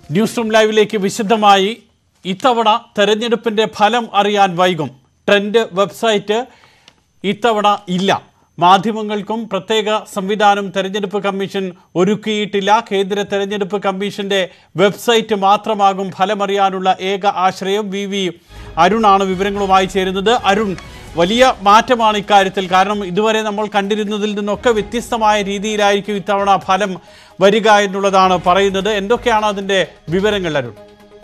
News room ലൈവിലേക്ക് വിശദമായി ഇത്തവണ തെരഞ്ഞെടുപ്പിന്റെ ഫലം അറിയാൻ വൈകും ട്രെൻഡ് വെബ്സൈറ്റ് ഇത്തവണ ഇല്ല മാധ്യമങ്ങൾക്കും പ്രത്യേക സംവിധാനം തെരഞ്ഞെടുപ്പ് കമ്മീഷൻ ഒരുക്കിയിട്ടില്ല കേന്ദ്ര തെരഞ്ഞെടുപ്പ് കമ്മീഷന്റെ വെബ്സൈറ്റ് മാത്രമാകും ഫലമറിയാനുള്ള ഏക ആശ്രയം വി വി അരുണാണ് വിവരങ്ങളുമായി ചേരുന്നത് അരുൺ വലിയ മാറ്റമാണ് ഇക്കാര്യത്തിൽ കാരണം ഇതുവരെ നമ്മൾ കണ്ടിരുന്നതിൽ നിന്നൊക്കെ വ്യത്യസ്തമായ രീതിയിലായിരിക്കും ഇത്തവണ ഫലം വരിക എന്നുള്ളതാണ് പറയുന്നത് എന്തൊക്കെയാണ് അതിൻ്റെ വിവരങ്ങൾ അരുൺ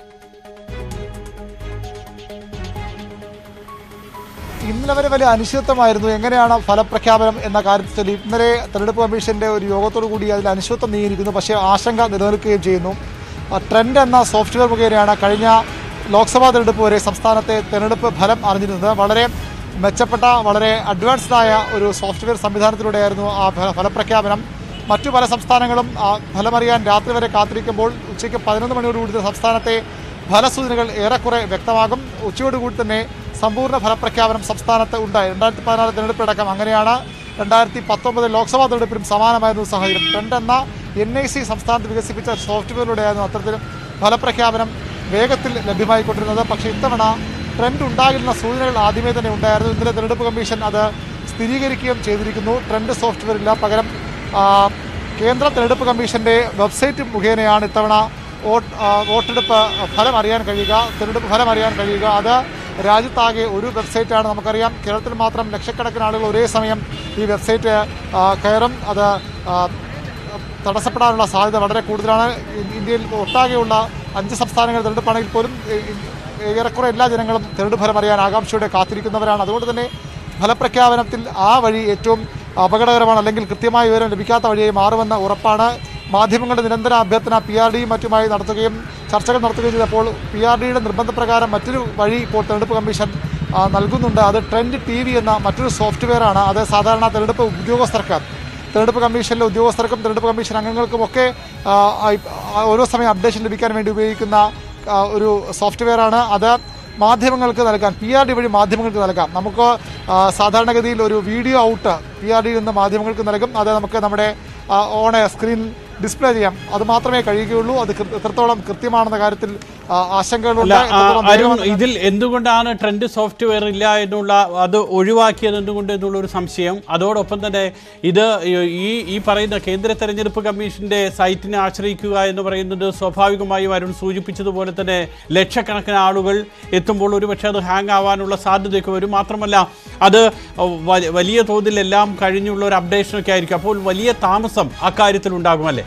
ഇന്നലെ വരെ വലിയ അനിശ്ചിതത്വമായിരുന്നു എങ്ങനെയാണ് ഫലപ്രഖ്യാപനം എന്ന കാര്യത്തിൽ ചൊല്ലി ഇന്നലെ തെരഞ്ഞെടുപ്പ് കമ്മീഷന്റെ ഒരു യോഗത്തോടു കൂടി അതിൽ അനിശ്ചിതത്വം നീങ്ങിയിരിക്കുന്നു പക്ഷേ ആശങ്ക നിലനിൽക്കുകയും ചെയ്യുന്നു ആ, ട്രെൻഡ് എന്ന സോഫ്റ്റ്വെയർ മുഖേനയാണ് കഴിഞ്ഞ ലോക്സഭാ തെരഞ്ഞെടുപ്പ് വരെ സംസ്ഥാനത്തെ തെരഞ്ഞെടുപ്പ് ഫലം അറിഞ്ഞിരുന്നത് വളരെ മെച്ചപ്പെട്ട വളരെ അഡ്വാൻസ്ഡ് ആയ ഒരു സോഫ്റ്റ്വെയർ സംവിധാനത്തിലൂടെയായിരുന്നു ആ ഫല- ഫലപ്രഖ്യാപനം മറ്റു പല സംസ്ഥാനങ്ങളും ആ, ഫലമറിയാൻ രാത്രി വരെ കാത്തിരിക്കുമ്പോൾ ഉച്ചയ്ക്ക് പതിനൊന്ന് മണിയോടുകൂടി സംസ്ഥാനത്തെ ഫലസൂചനകൾ ഏറെക്കുറെ വ്യക്തമാകും ഉച്ചയോടുകൂടി തന്നെ സമ്പൂർണ്ണ ഫലപ്രഖ്യാപനം സംസ്ഥാനത്ത് ഉണ്ടായി രണ്ടായിരത്തി പതിനാറ് തെരഞ്ഞെടുപ്പടക്കം അങ്ങനെയാണ് രണ്ടായിരത്തി പത്തൊമ്പത് ലോക്സഭാ തെരഞ്ഞെടുപ്പിലും സമാനമായിരുന്നു സാഹചര്യം ട്രെൻഡ് എന്ന എൻ ഐ സി സംസ്ഥാനത്ത് വികസിപ്പിച്ച സോഫ്റ്റ്വെയറിലൂടെയായിരുന്നു അത്തരത്തിൽ ഫലപ്രഖ്യാപനം വേഗത്തിൽ ലഭ്യമായിക്കൊണ്ടിരുന്നത് പക്ഷേ ഇത്തവണ ട്രെൻഡ് ഉണ്ടാകുന്ന സൂചനകൾ ആദ്യമേ തന്നെ ഉണ്ടായിരുന്നു ഇന്നലെ തെരഞ്ഞെടുപ്പ് കമ്മീഷൻ അത് സ്ഥിരീകരിക്കുകയും ചെയ്തിരിക്കുന്നു ട്രെൻഡ് സോഫ്റ്റ്വെയർ ഇല്ല പകരം ആ, കേന്ദ്ര തെരഞ്ഞെടുപ്പ് കമ്മീഷന്റെ വെബ്സൈറ്റ് മുഖേനയാണ് ഇത്തവണ വോട്ട് ആ, വോട്ടെടുപ്പ് ഫലം അറിയാൻ കഴിയുക തെരഞ്ഞെടുപ്പ് ഫലം അറിയാൻ കഴിയുക അത് രാജ്യത്താകെ ഒരു വെബ്സൈറ്റാണ് നമുക്കറിയാം കേരളത്തിൽ മാത്രം ലക്ഷക്കണക്കിന് ആളുകൾ ഒരേ സമയം ഈ വെബ്സൈറ്റ് ആ, കയറും അത് ആ, തടസ്സപ്പെടാനുള്ള സാധ്യത വളരെ കൂടുതലാണ് ഇ- ഇന്ത്യയിൽ ഒട്ടാകെയുള്ള അഞ്ച് സംസ്ഥാനങ്ങൾ തെരഞ്ഞെടുപ്പാണെങ്കിൽ പോലും ഏ- ഏ- ഏറെക്കുറെ എല്ലാ ജനങ്ങളും തെരഞ്ഞെടുപ്പ് ഫലം അറിയാൻ ആകാംക്ഷയോടെ കാത്തിരിക്കുന്നവരാണ് അതുകൊണ്ട് തന്നെ ഫലപ്രഖ്യാപനത്തിൽ ആ വഴി ഏറ്റവും അപകടകരമാണ് അല്ലെങ്കിൽ കൃത്യമായ വിവരം ലഭിക്കാത്ത വഴിയായി മാറുമെന്ന ഉറപ്പാണ് മാധ്യമങ്ങളുടെ നിരന്തര അഭ്യർത്ഥന പി ആർ ഡിയും മറ്റുമായി നടത്തുകയും ചർച്ചകൾ നടത്തുകയും ചെയ്തപ്പോൾ പി ആർ ഡിയുടെ നിർബന്ധപ്രകാരം മറ്റൊരു വഴി ഇപ്പോൾ തെരഞ്ഞെടുപ്പ് കമ്മീഷൻ ആ, നൽകുന്നുണ്ട് അത് ട്രെൻഡ് ടി വി എന്ന മറ്റൊരു സോഫ്റ്റ്വെയർ ആണ് അത് സാധാരണ തെരഞ്ഞെടുപ്പ് ഉദ്യോഗസ്ഥർക്ക് തെരഞ്ഞെടുപ്പ് കമ്മീഷനിലെ ഉദ്യോഗസ്ഥർക്കും തെരഞ്ഞെടുപ്പ് കമ്മീഷൻ അംഗങ്ങൾക്കുമൊക്കെ ആ, ആ- ആ ഓരോ സമയം അപ്ഡേഷൻ ലഭിക്കാൻ വേണ്ടി ഉപയോഗിക്കുന്ന ആ, ഒരു സോഫ്റ്റ്വെയർ ആണ് അത് മാധ്യമങ്ങൾക്ക് നൽകാൻ പി ആർ ഡി വഴി മാധ്യമങ്ങൾക്ക് നൽകാം നമുക്ക് ആ, സാധാരണഗതിയിൽ ഒരു വീഡിയോ ഔട്ട് പി ആർ ഡിയിൽ നിന്ന് മാധ്യമങ്ങൾക്ക് നൽകും അത് നമുക്ക് നമ്മുടെ ഓൺ സ്ക്രീൻ ഡിസ്പ്ലേ ചെയ്യാം അത് മാത്രമേ കഴിയുകയുള്ളൂ അത് കൃ- എത്രത്തോളം കൃത്യമാണെന്ന കാര്യത്തിൽ ആ, ആശങ്കകളുണ്ട് അല്ല ആ, എത്രത്തോളം അരുൺ വേഗമെന്ന ഇതിൽ എന്തുകൊണ്ടാണ് ട്രെൻഡ് സോഫ്റ്റ്വെയർ ഇല്ല എന്നുള്ള അത് ഒഴിവാക്കിയത് എന്തുകൊണ്ട് എന്നുള്ള ഒരു സംശയം അതോടൊപ്പം തന്നെ ഇത് ഈ ഈ പറയുന്ന കേന്ദ്ര തെരഞ്ഞെടുപ്പ് കമ്മീഷന്റെ സൈറ്റിനെ ആശ്രയിക്കുക എന്ന് പറയുന്നത് സ്വാഭാവികമായും അരുൺ സൂചിപ്പിച്ചതുപോലെ തന്നെ ലക്ഷക്കണക്കിന് ആളുകൾ എത്തുമ്പോൾ ഒരുപക്ഷെ അത് ഹാങ് ആവാനുള്ള സാധ്യതയൊക്കെ വരും മാത്രമല്ല അത് വ- വലിയ തോതിൽ എല്ലാം കഴിഞ്ഞുള്ള ഒരു അപ്ഡേഷനൊക്കെ ആയിരിക്കും അപ്പോൾ വലിയ താമസം അക്കാര്യത്തിൽ ഉണ്ടാകുമല്ലേ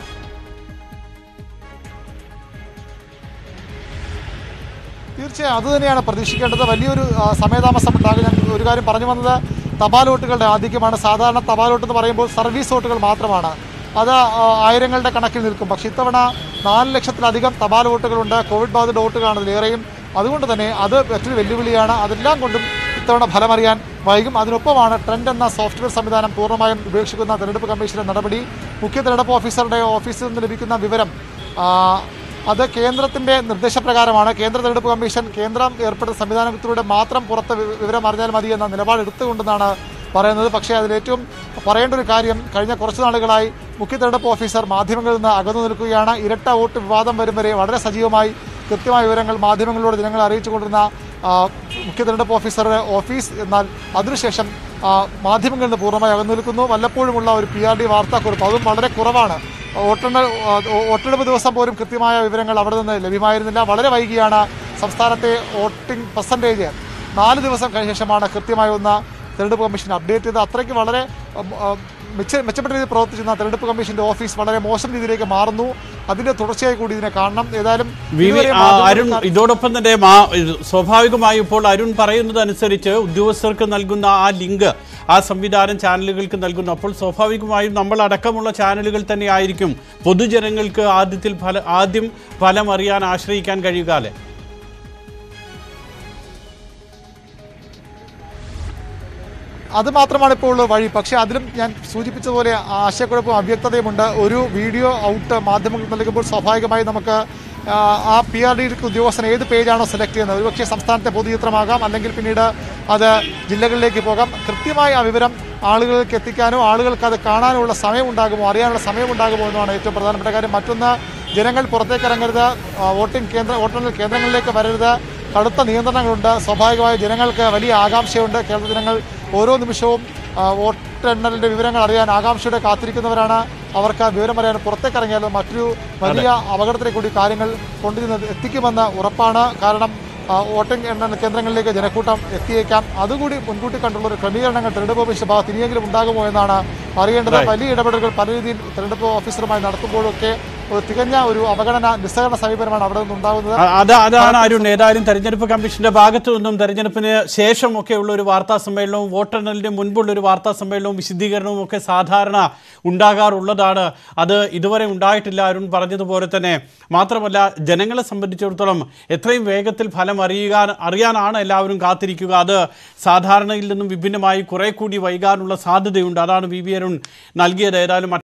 തീർച്ചയായും അത് തന്നെയാണ് പ്രതീക്ഷിക്കേണ്ടത് വലിയൊരു ആ, സമയതാമസം ഉണ്ടാകും ഞാൻ ഒരു കാര്യം പറഞ്ഞു വന്നത് തപാൽ വോട്ടുകളുടെ ആധിക്യമാണ് സാധാരണ തപാൽ വോട്ട് എന്ന് പറയുമ്പോൾ സർവീസ് വോട്ടുകൾ മാത്രമാണ് അത് ആ, ആയിരങ്ങളുടെ കണക്കിൽ നിൽക്കും പക്ഷേ ഇത്തവണ നാല് ലക്ഷത്തിലധികം തപാൽ വോട്ടുകളുണ്ട് കോവിഡ് ബാധിത വോട്ടുകളാണ് ഇതിലേറെയും അതുകൊണ്ട് തന്നെ അത് മറ്റൊരു വെല്ലുവിളിയാണ് അതെല്ലാം കൊണ്ടും ഇത്തവണ ഫലമറിയാൻ വൈകും അതിനൊപ്പമാണ് ട്രെൻഡ് എന്ന സോഫ്റ്റ്വെയർ സംവിധാനം പൂർണ്ണമായും ഉപേക്ഷിക്കുന്ന തെരഞ്ഞെടുപ്പ് കമ്മീഷന്റെ നടപടി മുഖ്യ തെരഞ്ഞെടുപ്പ് ഓഫീസറുടെ ഓഫീസിൽ നിന്ന് ലഭിക്കുന്ന വിവരം ആ, അത് കേന്ദ്രത്തിന്റെ നിർദ്ദേശപ്രകാരമാണ് കേന്ദ്ര തെരഞ്ഞെടുപ്പ് കമ്മീഷൻ കേന്ദ്രം ഏർപ്പെടുന്ന സംവിധാനത്തിലൂടെ മാത്രം പുറത്ത് വി- വിവരം അറിഞ്ഞാൽ മതി എന്ന നിലപാട് എടുത്തുകൊണ്ടെന്നാണ് പറയുന്നത് പക്ഷേ അതിലേറ്റവും പറയേണ്ട ഒരു കാര്യം കഴിഞ്ഞ കുറച്ച് നാളുകളായി മുഖ്യ തെരഞ്ഞെടുപ്പ് ഓഫീസർ മാധ്യമങ്ങളിൽ നിന്ന് അകന്നു നിൽക്കുകയാണ് ഇരട്ട വോട്ട് വിവാദം വരും വരെ വളരെ സജീവമായി കൃത്യമായ വിവരങ്ങൾ മാധ്യമങ്ങളിലൂടെ ജനങ്ങളെ അറിയിച്ചുകൊണ്ടിരുന്ന ആ, മുഖ്യ തെരഞ്ഞെടുപ്പ് ഓഫീസറുടെ ഓഫീസ് എന്നാൽ അതിനുശേഷം ആ, മാധ്യമങ്ങളിൽ നിന്ന് പൂർണ്ണമായി അകന്നു നിൽക്കുന്നു വല്ലപ്പോഴുമുള്ള ഒരു പി ആർ ഡി വാർത്താക്കുറിപ്പ് അതും വളരെ കുറവാണ് വോട്ടെണ്ണ വോട്ടെടുപ്പ് ദിവസം പോലും കൃത്യമായ വിവരങ്ങൾ അവിടെ നിന്ന് ലഭ്യമായിരുന്നില്ല വളരെ വൈകിയാണ് സംസ്ഥാനത്തെ വോട്ടിംഗ് പെർസെൻറ്റേജ് നാല് ദിവസം കഴിഞ്ഞ ശേഷമാണ് കൃത്യമായ ഒന്ന് തെരഞ്ഞെടുപ്പ് കമ്മീഷൻ അപ്ഡേറ്റ് ചെയ്ത് അത്രയ്ക്ക് വളരെ ഉം, ഉം, മെച്ച മെച്ചപ്പെട്ട രീതിയിൽ പ്രവർത്തിച്ചിരുന്ന തെരഞ്ഞെടുപ്പ് കമ്മീഷന്റെ ഓഫീസ് വളരെ മോശം രീതിയിലേക്ക് മാറുന്നു അതിന്റെ തുടർച്ചയായി കൂടി ഇതിനെ കാണണം ഏതായാലും വി വി ഇതുവരെ ആ, അരുൺ മാധ്യമങ്ങൾ- ഇതോടൊപ്പം തന്നെ മാ- ഇത് സ്വാഭാവികമായും ഇപ്പോൾ അരുൺ പറയുന്നത് അനുസരിച്ച് ഉദ്യോഗസ്ഥർക്ക് നൽകുന്ന ആ ലിങ്ക് ആ സംവിധാനം ചാനലുകൾക്ക് നൽകുന്നു അപ്പോൾ സ്വാഭാവികമായും നമ്മൾ അടക്കമുള്ള ചാനലുകൾ തന്നെ ആയിരിക്കും പൊതുജനങ്ങൾക്ക് ആദ്യത്തിൽ ഫല ആദ്യം ഫലം അറിയാൻ ആശ്രയിക്കാൻ കഴിയുക അല്ലേ അത് മാത്രമാണ് ഇപ്പോൾ ഉള്ള വഴി പക്ഷേ അതിലും ഞാൻ സൂചിപ്പിച്ചതുപോലെ ആശയക്കുഴപ്പവും അവ്യക്തതയുമുണ്ട് ഒരു വീഡിയോ ഔട്ട് മാധ്യമങ്ങൾക്ക് നൽകുമ്പോൾ സ്വാഭാവികമായി നമുക്ക് ആ, ആ പി ആർ ഡി ഉദ്യോഗസ്ഥൻ ഏത് പേജാണോ സെലക്ട് ചെയ്യുന്നത് ഒരുപക്ഷെ സംസ്ഥാനത്തെ പൊതുചിത്രമാകാം അല്ലെങ്കിൽ പിന്നീട് അത് ജില്ലകളിലേക്ക് പോകാം കൃത്യമായി ആ വിവരം ആളുകളിലേക്ക് എത്തിക്കാനോ ആളുകൾക്ക് അത് കാണാനുള്ള സമയമുണ്ടാകുമോ അറിയാനുള്ള സമയമുണ്ടാകുമോ എന്നതാണ് ഏറ്റവും പ്രധാനപ്പെട്ട കാര്യം മറ്റൊന്ന് ജനങ്ങൾ പുറത്തേക്ക് ഇറങ്ങരുത് ആ, വോട്ടിംഗ് കേന്ദ്ര വോട്ടെണ്ണൽ കേന്ദ്രങ്ങളിലേക്ക് വരരുത് കടുത്ത നിയന്ത്രണങ്ങളുണ്ട് സ്വാഭാവികമായി ജനങ്ങൾക്ക് വലിയ ആകാംക്ഷയുണ്ട് കേരള ജനങ്ങൾ ഓരോ നിമിഷവും ആ, വോട്ടെണ്ണലിന്റെ വിവരങ്ങൾ അറിയാൻ ആകാംക്ഷയോടെ കാത്തിരിക്കുന്നവരാണ് അവർക്ക് വിവരം അറിയാൻ പുറത്തേക്ക് ഇറങ്ങിയാലും മറ്റൊരു വലിയ അപകടത്തിലേക്ക് കൂടി കാര്യങ്ങൾ കൊണ്ടുചെന്ന് എത്തിക്കുമെന്ന് ഉറപ്പാണ് കാരണം ആ, വോട്ടിംഗ് എണ്ണ കേന്ദ്രങ്ങളിലേക്ക് ജനക്കൂട്ടം എത്തിയേക്കാം അതുകൂടി മുൻകൂട്ടി കണ്ടുള്ള ഒരു ക്രമീകരണങ്ങൾ തെരഞ്ഞെടുപ്പ് ഓഫീസിന്റെ ഭാഗത്ത് ഇനിയെങ്കിലും ഉണ്ടാകുമോ എന്നാണ് അറിയേണ്ടത് Right. വലിയ ഇടപെടലുകൾ പല രീതിയിൽ തെരഞ്ഞെടുപ്പ് ഓഫീസറുമായി നടത്തുമ്പോഴൊക്കെ ഒരു തികഞ്ഞ ഒരു അവഗണന നിസ്സഹകരണ സമീപനമാണ് അവിടെ നിന്നുണ്ടാകുന്നത് അ- അത് അതാണ് അരുൺ ഏതായാലും തെരഞ്ഞെടുപ്പ് കമ്മീഷന്റെ ഭാഗത്തു നിന്നും തെരഞ്ഞെടുപ്പിന് ശേഷമൊക്കെയുള്ള ഒരു വാർത്താ സമ്മേളനവും വോട്ടെണ്ണലിന് മുൻപുള്ള ഒരു വാർത്താ സമ്മേളനവും വിശദീകരണവും ഒക്കെ സാധാരണ ഉണ്ടാകാറുള്ളതാണ് അത് ഇതുവരെ ഉണ്ടായിട്ടില്ല അരുൺ പറഞ്ഞതുപോലെ തന്നെ മാത്രമല്ല ജനങ്ങളെ സംബന്ധിച്ചിടത്തോളം എത്രയും വേഗത്തിൽ ഫലം അറിയുക അറിയാനാണ് എല്ലാവരും കാത്തിരിക്കുക അത് സാധാരണയിൽ നിന്നും വിഭിന്നമായി കുറെ കൂടി വൈകാനുള്ള സാധ്യതയുണ്ട് അതാണ് വി വി അരുൺ നൽകിയത് ഏതായാലും